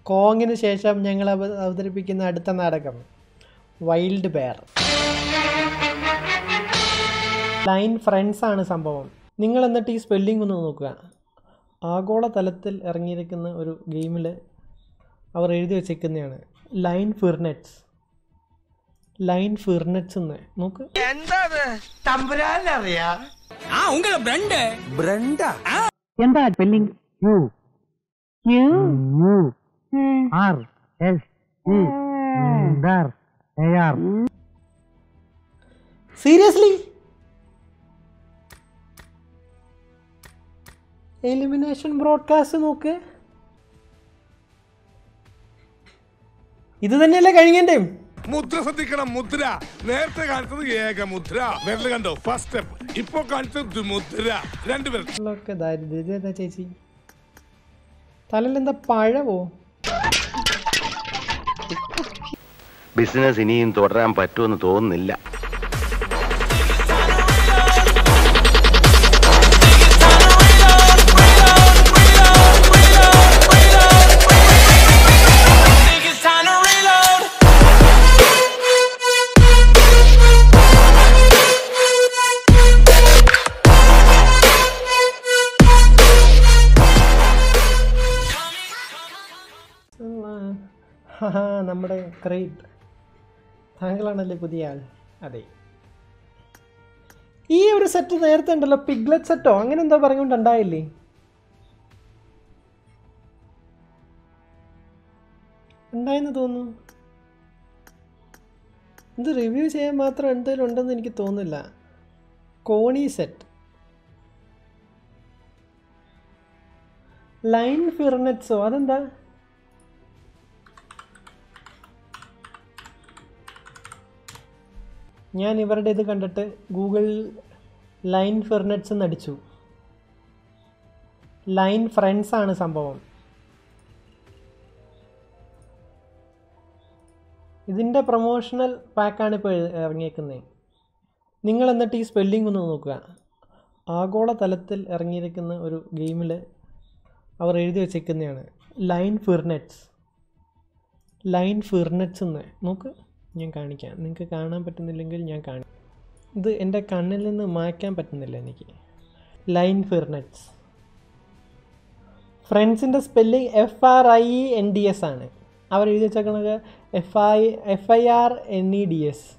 കോങ്ങിന് ശേഷം ഞങ്ങൾ അവ- അവതരിപ്പിക്കുന്ന അടുത്ത നാടകം വൈൽഡ് ബെയർ ലൈൻ ഫ്രണ്ട്സ് ആണ് സംഭവം നിങ്ങൾ എന്നിട്ട് ഈ സ്പെല്ലിംഗ് ഒന്ന് നോക്കുക ആഗോള തലത്തിൽ ഇറങ്ങിയിരിക്കുന്ന ഒരു ഗെയിമിൽ അവർ എഴുതി വച്ചേക്കുന്നതാണ് ലൈൻ ഫിർനെറ്റ്സ് ലൈൻ ഫിർനെറ്റ്സ് എന്ന് നോക്ക് ആ ഉങ്ങള ബ്രണ്ട് എന്താ spelling U U R S E A R seriously elimination broadcast നോക്ക് ഇത് തന്നെയല്ലേ കഴിഞ്ഞതിൻ്റെയും മുദ്ര ശ്രദ്ധിക്കണം മുദ്ര നേരത്തെ കാണിച്ചത് ഏക മുദ്ര വിരൽ കണ്ടോ ഫസ്റ്റ് സ്റ്റെപ്പ് ഇപ്പൊ കാണിച്ചത് മുദ്ര രണ്ടുപേരും ഒക്കെ ദാരിദ്ര്യം ഇതേതാ ചേച്ചി തലയിൽ എന്താ പഴവോ ബിസിനസ് ഇനിയും തുടരാൻ പറ്റുമെന്ന് തോന്നുന്നില്ല ഹാ നമ്മുടെ ക്രേറ്റ് താങ്കളാണല്ലേ പുതിയ ആൾ അതെ ഈ ഒരു സെറ്റ് നേരത്തെ ഉണ്ടല്ലോ പിഗ്ലറ്റ് സെറ്റോ അങ്ങനെ എന്തോ പറഞ്ഞുകൊണ്ടുണ്ടായില്ലേ ഉണ്ടായെന്ന് തോന്നുന്നു ഇത് റിവ്യൂ ചെയ്യാൻ മാത്രം എന്തെങ്കിലും ഉണ്ടെന്ന് എനിക്ക് തോന്നുന്നില്ല കോണി സെറ്റ് ലൈൻ ഫിർനെറ്റ്സോ അതെന്താ ഞാൻ ഇവരുടെ ഇത് കണ്ടിട്ട് ഗൂഗിൾ ലൈൻ ഫിർനെറ്റ്സ് എന്ന് അടിച്ചു ലൈൻ ഫ്രണ്ട്സ് ആണ് സംഭവം ഇതിൻ്റെ പ്രൊമോഷണൽ പാക്കാണ് ഇപ്പോൾ ഇറങ്ങിയേക്കുന്നത് നിങ്ങൾ എന്നിട്ട് ഈ സ്പെല്ലിംഗ് ഒന്ന് നോക്കുക ആഗോള തലത്തിൽ ഇറങ്ങിയിരിക്കുന്ന ഒരു ഗെയിമിൽ അവർ എഴുതി വച്ചേക്കുന്നതാണ് ലൈൻ ഫിർനെറ്റ്സ് ലൈൻ ഫിർനെറ്റ്സ് എന്ന് നോക്ക് ഞാൻ കാണിക്കാം നിങ്ങൾക്ക് കാണാൻ പറ്റുന്നില്ലെങ്കിൽ ഞാൻ കാണിക്കാം ഇത് എൻ്റെ കണ്ണിൽ നിന്ന് മായ്ക്കാൻ പറ്റുന്നില്ല എനിക്ക് ലൈൻ ഫിർനെറ്റ്സ് ഫ്രണ്ട്സിൻ്റെ spelling F R I N D S ആണ് അവർ എഴുതി വെച്ചേക്കുന്നത് F I F I R N E D S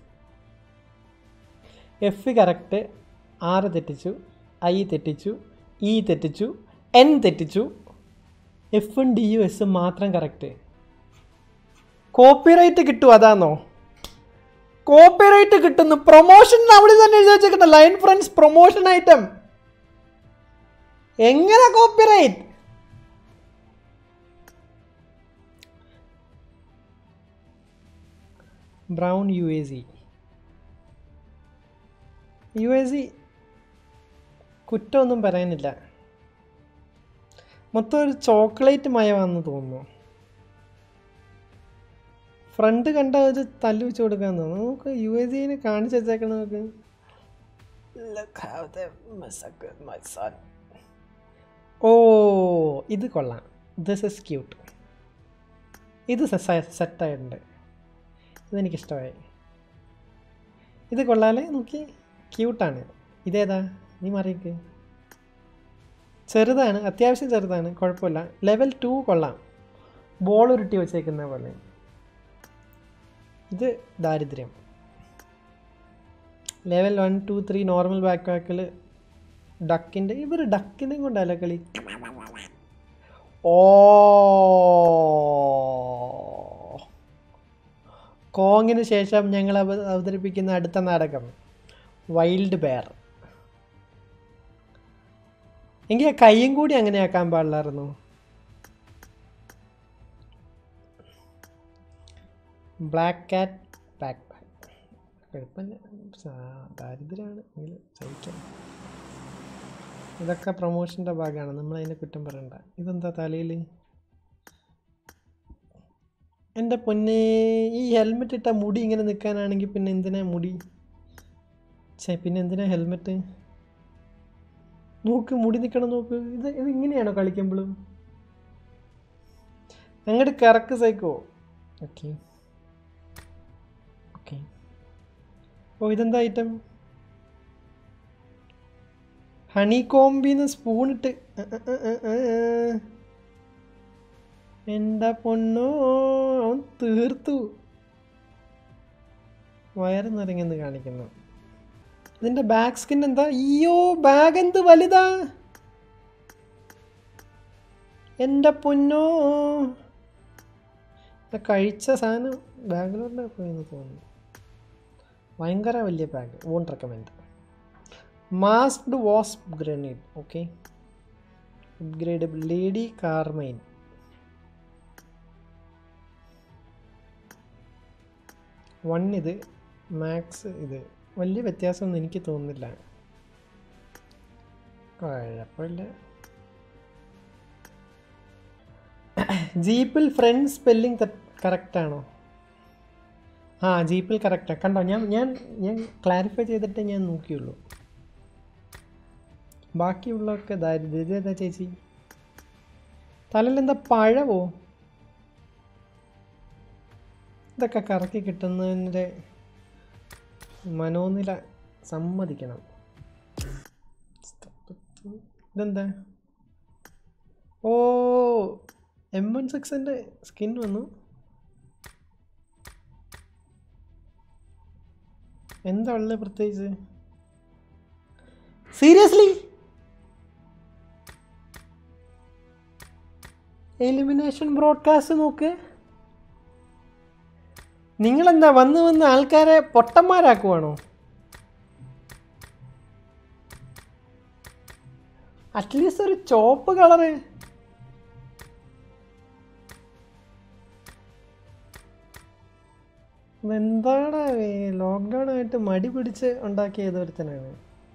F correct R തെറ്റിച്ചു ഐ തെറ്റിച്ചു ഇ തെറ്റിച്ചു എൻ തെറ്റിച്ചു എഫും ഡി യു എസും മാത്രം കറക്റ്റ് കോപ്പിറൈറ്റ് കിട്ടും അതാണോ കോപ്പിറൈറ്റ് കിട്ടുന്നു പ്രൊമോഷൻ അവിടെ തന്നെ എഴുതി വെച്ചേക്കുന്ന ലൈൻ ഫ്രണ്ട്സ് പ്രൊമോഷൻ ഐറ്റം എങ്ങനെ copyright brown U A C U A C കുറ്റമൊന്നും പറയാനില്ല മൊത്തം ഒരു ചോക്ലേറ്റ് മയമാണെന്ന് തോന്നുന്നു ഫ്രണ്ട് കണ്ട ഒരു തല്ലു വെച്ച് കൊടുക്കാൻ തോന്നുന്നു നമുക്ക് യു എ സിനെ കാണിച്ചു വെച്ചേക്കണം നമുക്ക് Look how they massacred my son. ഓ ഇത് കൊള്ളാം ദിസ് ഇസ് ക്യൂട്ട് ഇത് സെറ്റായിട്ടുണ്ട് ഇതെനിക്കിഷ്ടമായി ഇത് കൊള്ളാലേ നോക്കി ക്യൂട്ടാണ് ഇതേതാ നീ മാറിയേക്ക് ചെറുതാണ് അത്യാവശ്യം ചെറുതാണ് കുഴപ്പമില്ല ലെവൽ ടു കൊള്ളാം ബോൾ ഉരുട്ടി വെച്ചേക്കുന്ന പോലെ ഇത് ദാരിദ്ര്യം level one two three normal back പാക്കിൽ ഡക്കിൻ്റെ ഇവർ ഡക്കിനെ കൊണ്ടല്ല കളി ഓ കോങ്ങിന് ശേഷം ഞങ്ങൾ അവ- അവതരിപ്പിക്കുന്ന അടുത്ത നാടകം വൈൽഡ് ബെയർ എങ്കിൽ ആ കൈയും കൂടി അങ്ങനെ ആക്കാൻ പാടില്ലായിരുന്നു ബ്ലാക്ക് കാറ്റ് ബാക്ക് പാക്ക് കുഴപ്പമില്ല സാ- ദാരിദ്ര്യമാണ് എങ്കിലും സഹിക്കാം ഇതൊക്കെ പ്രൊമോഷൻ്റെ ഭാഗമാണ് നമ്മൾ അതിനെ കുറ്റം പറയണ്ട ഇതെന്താ തലയിൽ എൻ്റെ പൊന്നെ ഈ ഹെൽമെറ്റ് ഇട്ട മുടി ഇങ്ങനെ നിൽക്കാനാണെങ്കിൽ പിന്നെ എന്തിനാ മുടി ഛേ പിന്നെ എന്തിനാ ഹെൽമെറ്റ് നോക്ക് മുടി നിൽക്കണം നോക്ക് ഇത് ഇത് ഇങ്ങനെയാണോ കളിക്കുമ്പോഴും അങ്ങോട്ട് കറക്ക് സൈക്കോ ഓക്കെ ഓക്കെ ഓ ഇതെന്താ ഐറ്റം ഹണി കോമ്പിന്ന് സ്പൂണിട്ട് എൻ്റെ പൊന്നോ അവൻ തീർത്തു വയറ് നിറങ്ങെന്ന് കാണിക്കുന്നു ഇതിൻ്റെ ബാക്ക് സ്കിൻ എന്താ അയ്യോ ബാഗ് എന്ത് വലുതാ എൻ്റെ പൊന്നോ ഇത് കഴിച്ച സാധനം ബാംഗ്ലൂരിൻ്റെ പോയെന്ന് തോന്നുന്നു ഭയങ്കര വലിയ bag won't recommend masked wasp grenade okay upgradeable lady carmine one ഇത് മാക്സ് ഇത് വലിയ വ്യത്യാസമൊന്നും എനിക്ക് തോന്നുന്നില്ല കുഴപ്പമില്ല ജീപ്പിൽ ഫ്രണ്ട് സ്പെല്ലിംഗ് കറക്റ്റാണോ ആ ജീപ്പിൽ കറക്റ്റാണ് കണ്ടോ ഞാൻ ഞാൻ ഞാൻ ക്ലാരിഫൈ ചെയ്തിട്ടേ ഞാൻ നോക്കിയുള്ളൂ ബാക്കിയുള്ളതൊക്കെ ദാരിദ്ര്യം ഏതാ ചേച്ചി തലയിൽ എന്താ പഴവോ ഇതൊക്കെ കറക്കി കിട്ടുന്നതിൻ്റെ മനോനില സമ്മതിക്കണം ഇതെന്താ ഓ എം വൺ സിക്സിൻ്റെ സ്കിൻ വന്നു എന്താ ഉള്ളത് പ്രത്യേകിച്ച് സീരിയസ്ലി എലിമിനേഷൻ ബ്രോഡ്കാസ്റ്റ് നോക്ക് നിങ്ങളെന്താ വന്ന് വന്ന് ആൾക്കാരെ പൊട്ടന്മാരാക്കുവാണോ അറ്റ്ലീസ്റ്റ് ഒരു ചോപ്പ് കളറ് എന്താണ് ലോക്ക്ഡൗൺ ആയിട്ട് മടി പിടിച്ച് ഉണ്ടാക്കിയ ഏതൊരുത്തനാണ്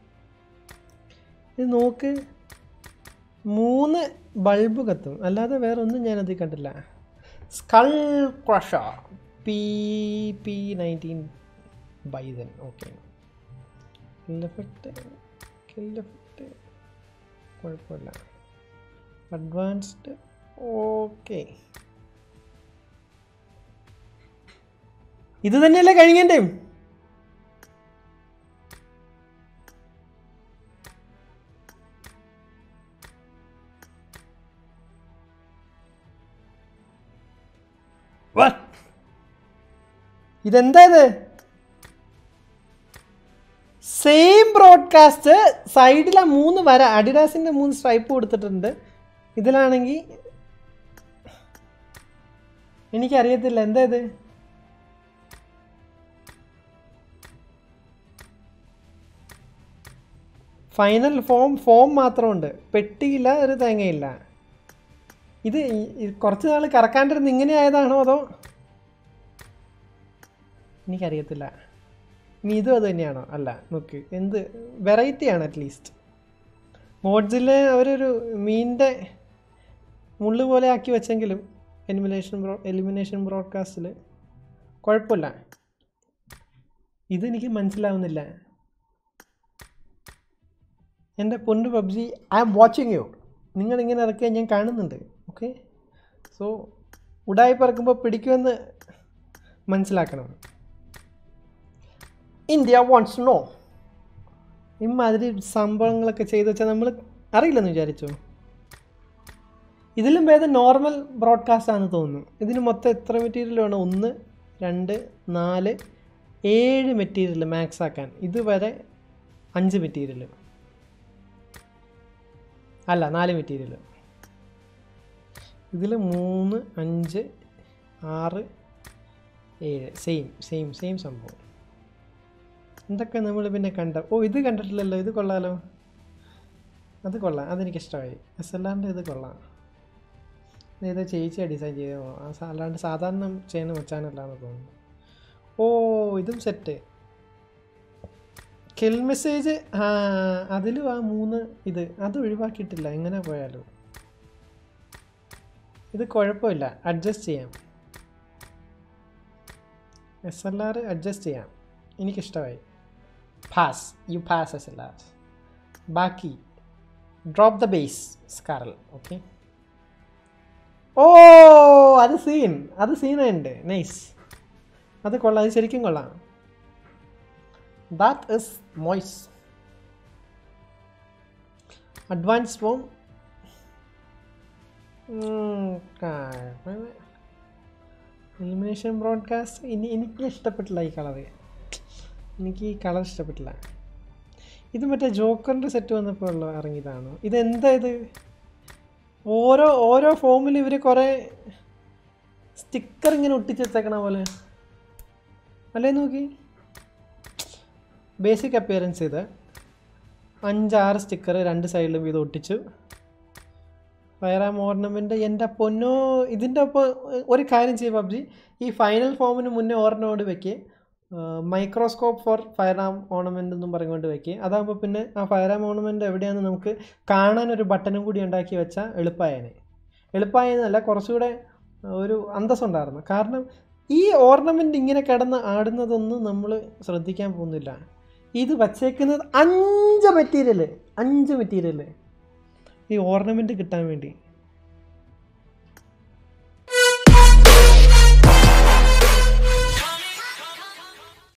ഇത് നോക്ക് മൂന്ന് ബൾബ് കത്തും അല്ലാതെ വേറെ ഒന്നും ഞാനതിൽ കണ്ടില്ല skull crusher P P nineteen Bizon okay kill effect kill effect കുഴപ്പമില്ല അഡ്വാൻസ്ഡ് ഓക്കെ ഇത് തന്നെയല്ലേ കഴിഞ്ഞേ ഇതെന്താ ഇത് സെയിം ബ്രോഡ്കാസ്റ്റ് സൈഡിലെ മൂന്ന് വര അഡിഡാസിൻ്റെ മൂന്ന് സ്ട്രൈപ്പ് കൊടുത്തിട്ടുണ്ട് ഇതിലാണെങ്കിൽ എനിക്കറിയത്തില്ല എന്താ ഇത് ഫൈനൽ ഫോം ഫോം മാത്രമുണ്ട് പെട്ടിയില്ല ഒരു തേങ്ങയില്ല ഇത് ഈ- ഈ കുറച്ച് നാൾ കറക്കാണ്ടിരുന്ന് ഇങ്ങനെ ആയതാണോ അതോ എനിക്കറിയത്തില്ല ഇനി ഇതും അത് തന്നെയാണോ അല്ല നോക്ക് എന്ത് വെറൈറ്റി ആണ് അറ്റ്ലീസ്റ്റ് മോഡ്സിലെ അവരൊരു മീനിൻ്റെ മുള്ളു പോലെ ആക്കി വെച്ചെങ്കിലും എലിമിനേഷൻ ബ്രോ എലിമിനേഷൻ ബ്രോഡ്കാസ്റ്റിൽ കുഴപ്പമില്ല ഇതെനിക്ക് മനസ്സിലാവുന്നില്ല എൻ്റെ പൊന്നു PUBG I am watching you നിങ്ങളിങ്ങനെ ഇറക്കിയാൽ ഞാൻ കാണുന്നുണ്ട് ഓക്കെ സോ ഉടായി പറക്കുമ്പോൾ പിടിക്കുമെന്ന് മനസ്സിലാക്കണം ഇന്ത്യ വാണ്ട്സ് നോ ഇമാതിരി സംഭവങ്ങളൊക്കെ ചെയ്ത് വെച്ചാൽ നമ്മൾ അറിയില്ലെന്ന് വിചാരിച്ചു ഇതിലും ഭേദം നോർമൽ ബ്രോഡ്കാസ്റ്റ് ആണെന്ന് തോന്നുന്നു ഇതിന് മൊത്തം എത്ര മെറ്റീരിയൽ വേണം ഒന്ന് രണ്ട് നാല് ഏഴ് മെറ്റീരിയൽ മാക്സ് ആക്കാൻ ഇതുവരെ അഞ്ച് മെറ്റീരിയൽ അല്ല നാല് മെറ്റീരിയൽ ഇതിൽ മൂന്ന് അഞ്ച് ആറ് ഏഴ് സെയിം സെയിം സെയിം സംഭവം എന്തൊക്കെ നമ്മൾ പിന്നെ കണ്ട ഓ ഇത് കണ്ടിട്ടില്ലല്ലോ ഇത് കൊള്ളാലോ അത് കൊള്ളാം അതെനിക്കിഷ്ടമായി എസ് എൽ ആറിൻ്റെ ഇത് കൊള്ളാം ഇത് ചേച്ചിയാണ് ഡിസൈൻ ചെയ്തോ ആ സാ- അല്ലാണ്ട് സാധാരണ ചെയ്യുന്ന വെച്ചാനല്ലാന്ന് തോന്നുന്നു ഓ ഇതും സെറ്റ് കിൽ മെസ്സേജ് ആ അതിലും ആ മൂന്ന് ഇത് അത് ഒഴിവാക്കിയിട്ടില്ല എങ്ങനെ പോയാലും ഇത് കുഴപ്പമില്ല അഡ്ജസ്റ്റ് ചെയ്യാം എസ് എൽ ആർ അഡ്ജസ്റ്റ് ചെയ്യാം എനിക്കിഷ്ടമായി pass U pass S L R ബാക്കി ഡ്രോപ്പ് ദ ബേസ് സ്കാറൽ ഓക്കെ ഓ അത് സീൻ അത് സീനുണ്ട് നൈസ് അത് കൊള്ളാം അത് ശരിക്കും കൊള്ളാം ദാറ്റ് ഇസ് മോയ്സ് അഡ്വാൻസ് ഫോം എലിമിനേഷൻ ബ്രോഡ്കാസ്റ്റ് ഇനി എനിക്ക് ഇഷ്ടപ്പെട്ടില്ല ഈ കളറ് എനിക്ക് ഈ കളർ ഇഷ്ടപ്പെട്ടില്ല ഇത് മറ്റേ ജോക്കറിൻ്റെ സെറ്റ് വന്നപ്പോൾ ഉള്ള ഇറങ്ങിയതാണ് ഇതെന്താ ഇത് ഓരോ ഓരോ ഫോമിൽ ഇവർ കുറേ സ്റ്റിക്കർ ഇങ്ങനെ ഒട്ടിച്ച് വെച്ചേക്കണ പോലെ അല്ലേ നോക്കി ബേസിക് അപ്പിയറൻസ് ഇത് അഞ്ചാറ് സ്റ്റിക്കർ രണ്ട് സൈഡിലും ഇത് ഒട്ടിച്ചു ഫയർ ആം ഓർണമെൻ്റ് എൻ്റെ പൊന്നോ ഇതിൻ്റെ ഒപ്പം ഒരു കാര്യം ചെയ്യും പബ്ജി ഈ ഫൈനൽ ഫോമിന് മുന്നേ ഓർണോട് വെക്കുക microscope four fire arm ornament എന്നും പറഞ്ഞുകൊണ്ട് വെക്കുക അതാകുമ്പോൾ പിന്നെ ആ ഫയർ ആം ഓർണമെൻ്റ് എവിടെയാണെന്ന് നമുക്ക് കാണാൻ ഒരു ബട്ടണും കൂടി ഉണ്ടാക്കി വെച്ചാൽ എളുപ്പമായേനെ എളുപ്പമായെന്നല്ല കുറച്ചുകൂടെ ഒരു അന്തസ്സുണ്ടായിരുന്നു കാരണം ഈ ഓർണമെൻ്റ് ഇങ്ങനെ കിടന്ന് ആടുന്നതൊന്നും നമ്മൾ ശ്രദ്ധിക്കാൻ പോകുന്നില്ല ഇത് വച്ചേക്കുന്നത് അഞ്ച് മെറ്റീരിയൽ അഞ്ച് മെറ്റീരിയൽ ഈ ഓർണമെൻറ്റ് കിട്ടാൻ വേണ്ടി